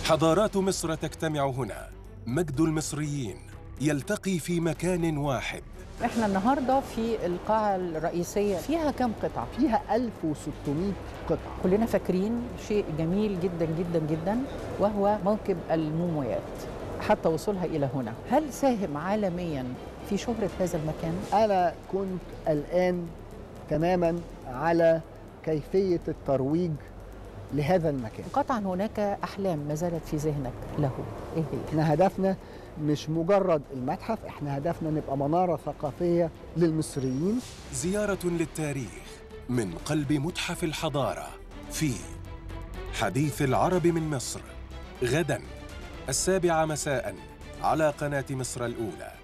حضارات مصر تجتمع هنا مجد المصريين يلتقي في مكان واحد احنا النهارده في القاعة الرئيسية فيها كم قطعة؟ فيها 1600 قطعة كلنا فاكرين شيء جميل جدا جدا جدا وهو موكب المومياوات حتى وصولها إلى هنا هل ساهم عالميا في شهرة هذا المكان؟ أنا كنت الآن تماما على كيفية الترويج لهذا المكان قطعا هناك أحلام ما زالت في ذهنك له إيه هي؟ احنا هدفنا مش مجرد المتحف احنا هدفنا نبقى منارة ثقافية للمصريين زيارة للتاريخ من قلب متحف الحضارة في حديث العرب من مصر غدا السابعة مساء على قناة مصر الأولى